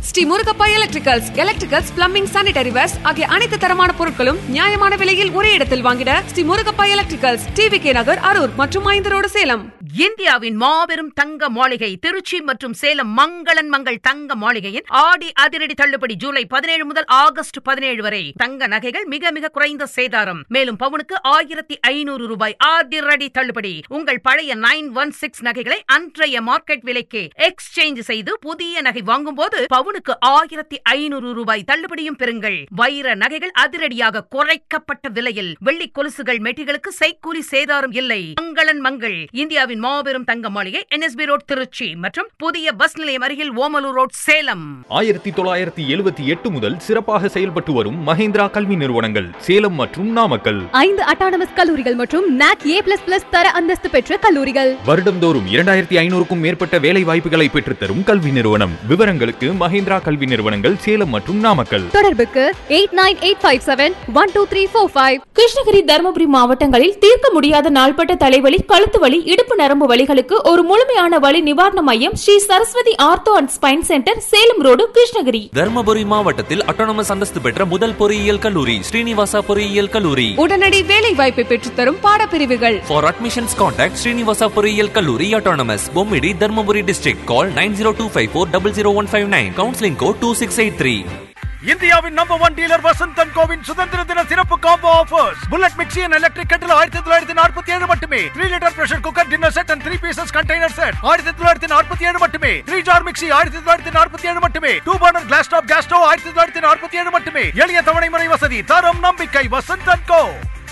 Sri Murugappa electricals electricals plumbing sanitary wares ஆகிய அனைத்து தரமான பொருட்களும் நியாயமான விலையில் ஒரே இடத்தில் வாங்கிட Sri Murugappa electricals TV K Nagar Arur மற்றும் ஐந்து ரோடு சேலம் இந்தியாவின் மாபெரும் தங்க மாளிகை திருச்சி மற்றும் சேலம் மங்களன் மங்கள் தங்க மாளிகையின் ஆடி அதிரடி தள்ளுபடி ஜூலை பதினேழு முதல் ஆகஸ்ட் பதினேழு வரை தங்க நகைகள் மிக மிக குறைந்த சேதாரம் மேலும் பவுனுக்கு ஆயிரத்தி ஐநூறு ரூபாய் அதிரடி தள்ளுபடி உங்கள் பழைய நைன் ஒன் சிக்ஸ் நகைகளை அன்றைய மார்க்கெட் விலைக்கு எக்ஸ்சேஞ்ச் செய்து புதிய நகை வாங்கும் போது பவுனுக்கு ஆயிரத்தி ஐநூறு ரூபாய் தள்ளுபடியும் பெறுங்கள் வைர நகைகள் அதிரடியாக குறைக்கப்பட்ட விலையில் வெள்ளி கொலுசுகள் மெட்டிகளுக்கு செய்கூலி சேதாரம் இல்லை மங்களன் மங்கள் இந்தியாவின் மாபெரும் தங்க மாளிகை என்எஸ்பி ரோட் திருச்சி மற்றும் புதிய பஸ் நிலையம் அருகில் ஓமலூர் ரோட் சேலம் ஆயிரத்தி தொள்ளாயிரத்தி எழுபத்தி எட்டு முதல் சிறப்பாக செயல்பட்டு வரும் மஹேந்திரா கல்வி நிறுவனங்கள் சேலம் மற்றும் நாமக்கல் ஐந்து அட்டானமஸ் கல்லூரிகள் மற்றும் நாக் ஏ பிளஸ் பிளஸ் தர அந்தஸ்து பெற்ற கல்லூரிகள் வருடந்தோறும் இரண்டாயிரத்தி ஐநூறுக்கும் மேற்பட்ட வேலை வாய்ப்புகளை பெற்றுத்தரும் கல்வி நிறுவனம் விவரங்களுக்கு மஹேந்திரா கல்வி நிறுவனங்கள் சேலம் மற்றும் நாமக்கல் தொடர்புக்கு eight nine eight five seven one two three four five Krishnagiri Dharmapuri மாவட்டங்களில் தீர்க்க முடியாத நாள்பட்ட தலைவலி கழுத்து வலி இடுப்பு நரம்பு வலிகளுக்கு ஒரு முழுமையான வலி நிவாரண மையம் Sri Saraswathi ortho and spine centre Salem road Krishnagiri Dharmapuri மாவட்டத்தில் அட்டானமஸ் அந்தஸ்து பெற்ற முதல் பொறியியல் கல்லூரி ஸ்ரீனிவாசா பொறியியல் கல்லூரி உடனடி வேலை வாய்ப்பை பெற்றுத்தரும் பாடப்பிரிவுகள் ஃபார் அட்மிஷன்ஸ் கான்டாக்ட் ஸ்ரீனிவாசா பொறியியல் கல்லூரி autonomous Bommidi Dharmapuri district call nine zero two five four double zero one five nine counselling code two six eight three இந்தியாவின் நம்பர் ஒன் டீலர் வசந்தன் கோவின் சுதந்திர தின சிறப்பு combo offers bullet mixie and electric kettle ஆயிரத்தி தொள்ளாயிரத்தி நாற்பத்தி ஏழு மட்டுமே three litre pressure cooker dinner set and three pieces container set ஆயிரத்தி தொள்ளாயிரத்தி நாற்பத்தி ஏழு மட்டுமே த்ரீ ஜார் மிக்சி ஆயிரத்தி தொள்ளாயிரத்தி நாற்பத்தி ஏழு மட்டுமே two burner glass top gas stove ஆயிரத்தி தொள்ளாயிரத்தி நாற்பத்தி ஏழு மட்டுமே எளிய தவணை முறை வசதி தரம் நம்பிக்கை வசந்தன் கோ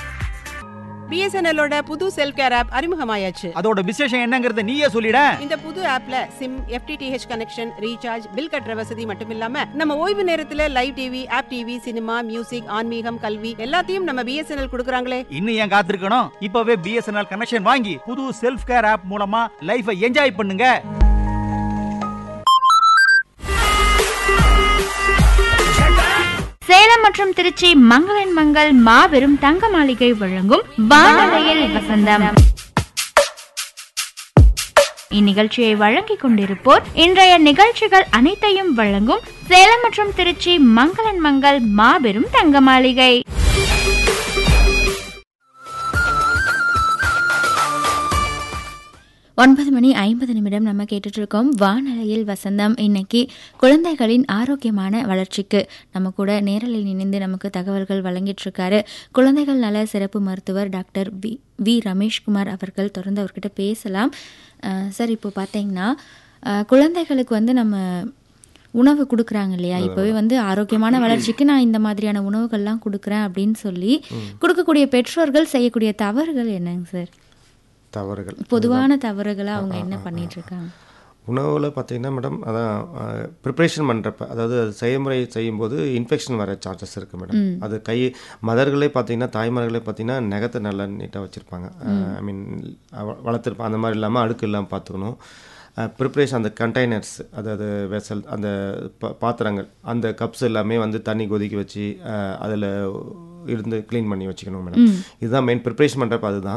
பிஎஸ்என்எல்லோட புது செல்ஃப் கேர் ஆப் அறிமுகமாயாச்சு அதோட விசேஷம் என்னங்கறத நீயே சொல்லிட இந்த புது ஆப்ல SIM FTTH connection recharge bill கட்டுற வசதி மட்டும் இல்லாம நம்ம ஓய்வு நேரத்துல live TV app TV cinema music ஆன்மீகம் கல்வி எல்லாத்தையும் நம்ம பிஎஸ்என்எல் கொடுக்கறாங்களே இன்னும் ஏன் காத்திருக்கணும் இப்பவே பிஎஸ்என்எல் கனெக்ஷன் வாங்கி புது செல்ஃப் கேர் ஆப் மூலமா லைஃபை என்ஜாய் பண்ணுங்க சேலம் மற்றும் திருச்சி மங்களன் மங்கள் மாபெரும் தங்க மாளிகை வழங்கும் வானலையில் வசந்தம் இந்நிகழ்ச்சியை வழங்கிக் கொண்டிருப்போர் இன்றைய நிகழ்ச்சிகள் அனைத்தையும் வழங்கும் சேலம் மற்றும் திருச்சி மங்களன் மங்கள் மாபெரும் தங்க மாளிகை ஒன்பது மணி ஐம்பது நிமிடம் நம்ம கேட்டுட்டு இருக்கோம் வானலையில் வசந்தம் இன்னைக்கு குழந்தைகளின் ஆரோக்கியமான வளர்ச்சிக்கு நம்ம கூட நேரலில் இணைந்து நமக்கு தகவல்கள் வழங்கிட்டு இருக்காரு குழந்தைகள் நல சிறப்பு மருத்துவர் டாக்டர் வி வி ரமேஷ்குமார் அவர்கள் தொடர்ந்து அவர்கிட்ட பேசலாம் அஹ், சார் இப்போ பார்த்தீங்கன்னா அஹ், குழந்தைகளுக்கு வந்து நம்ம உணவு கொடுக்குறாங்க இல்லையா இப்போவே வந்து ஆரோக்கியமான வளர்ச்சிக்கு நான் இந்த மாதிரியான உணவுகள்லாம் கொடுக்குறேன் அப்படின்னு சொல்லி கொடுக்கக்கூடிய பெற்றோர்கள் செய்யக்கூடிய தவறுகள் என்னங்க சார் தவறுகள் பொதுவான தவறுகளை அவங்க என்ன பண்ணிட்டு இருக்காங்க உணவில் பார்த்தீங்கன்னா மேடம் அதான் ப்ரிப்ரேஷன் பண்ணுறப்ப அதாவது அது செயல்முறை செய்யும்போது இன்ஃபெக்ஷன் வர சான்சஸ் இருக்குது மேடம் அது கை மதர்களே பார்த்தீங்கன்னா தாய்மார்களே பார்த்தீங்கன்னா நகத்தை நல்லா நீட்டாக வச்சுருப்பாங்க ஐ மீன் வளர்த்துருப்பாங்க அந்த மாதிரி இல்லாமல் அழுக்கு இல்லாமல் பார்த்துக்கணும் ப்ரிப்ரேஷன் அந்த கண்டெய்னர்ஸ் அதாவது வெசல் அந்த பா- பாத்திரங்கள் அந்த கப்ஸ் எல்லாமே வந்து தண்ணி கொதிக்க வச்சு அதில் இருந்து க்ளீன் பண்ணி வச்சுக்கணும் மேடம் இதுதான் மெயின் ப்ரிப்ரேஷன் பண்ணுறப்ப அதுதான்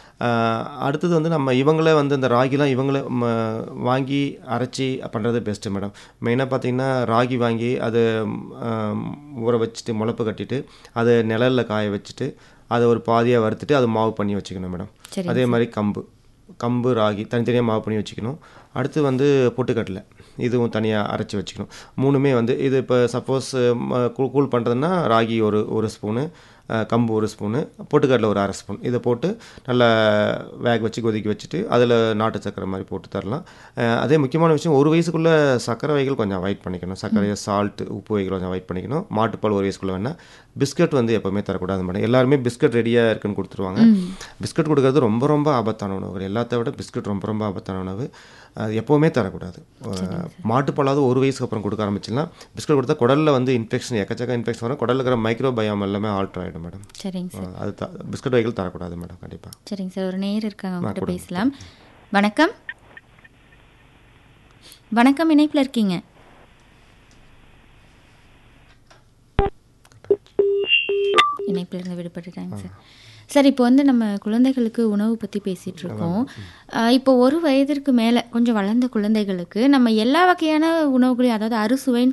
ஆஹ் அடுத்தது வந்து நம்ம இவங்களே வந்து இந்த ராகிலாம் இவங்களே ம, வாங்கி அரைச்சி பண்ணுறது பெஸ்ட்டு மேடம் மெயினாக பார்த்தீங்கன்னா ராகி வாங்கி அதை ஆம், ஊற வச்சுட்டு முளப்பு கட்டிட்டு அதை நிழலில் காய வச்சுட்டு அதை ஒரு பாதியாக வறுத்துட்டு அதை மாவு பண்ணி வச்சுக்கணும் மேடம் சரிங்க அதே மாதிரி கம்பு கம்பு ராகி தனித்தனியாக மாவு பண்ணி வச்சுக்கணும் அடுத்து வந்து பொட்டுக்கடலை இதுவும் தனியாக அரைச்சி வச்சுக்கணும் மூணுமே வந்து இது இப்போ சப்போஸ் கூழ் கூழ் பண்ணுறதுன்னா ராகி ஒரு ஒரு ஸ்பூனு அஹ், கம்பு ஒரு ஸ்பூனு பொட்டுக்கடலை ஒரு அரை ஸ்பூன் இதை போட்டு நல்லா வேக வச்சு கொதிக்க வச்சுட்டு அதில் நாட்டு சக்கரை மாதிரி போட்டு தரலாம் அஹ், அதே முக்கியமான விஷயம் ஒரு வயசுக்குள்ளே சக்கரை வகைகள் கொஞ்சம் அவாய்ட் பண்ணிக்கணும் சர்க்கரை சால்ட் உப்பு வகைகள் கொஞ்சம் அவாய்ட் பண்ணிக்கணும் மாட்டுப்பால் ஒரு வயசுக்குள்ளே வேணால் பிஸ்கட் வந்து எப்போவுமே தரக்கூடாது மேடம் எல்லாருமே பிஸ்கட் ரெடியாக இருக்குன்னு கொடுத்துருவாங்க பிஸ்கட் கொடுக்கறது ரொம்ப ரொம்ப ஆபத்தான உணவுகள் எல்லாத்த விட பிஸ்கட் ரொம்ப ரொம்ப ஆபத்தான உணவு அது எப்போவுமே தரக்கூடாது அஹ், மாட்டுப்பாலாவது ஒரு வயசுக்கு அப்புறம் கொடுக்க ஆரம்பிச்சிடலாம் பிஸ்கட் கொடுத்தா குடலில் வந்து இன்ஃபெக்ஷன் எக்கச்சக்க இன்ஃபெக்ஷன் வரும் குடலில் இருக்கிற மைக்ரோ பயம் எல்லாமே ஆல்ட்ரு ஆகிடும் மேடம் சரிங்க சார் அது த பிஸ்கட் வகைகள் தரக்கூடாது மேடம் கண்டிப்பாக சரிங்க சார் ஒரு நேயர் இருக்காங்க அவங்ககிட்ட கொடுங்க. பேசலாம் வணக்கம் வணக்கம் இணைப்பில் இருக்கீங்க இணைப்பில் இருந்து விடுபட்டுட்டாங்க சார் சார் இப்போ வந்து நம்ம குழந்தைகளுக்கு உணவு பற்றி பேசிகிட்டு இருக்கோம் ஆஹ் இப்போ ஒரு வயதிற்கு மேலே கொஞ்சம் வளர்ந்த குழந்தைகளுக்கு நம்ம எல்லா வகையான உணவுகளையும் அதாவது அறுசுவைன்னு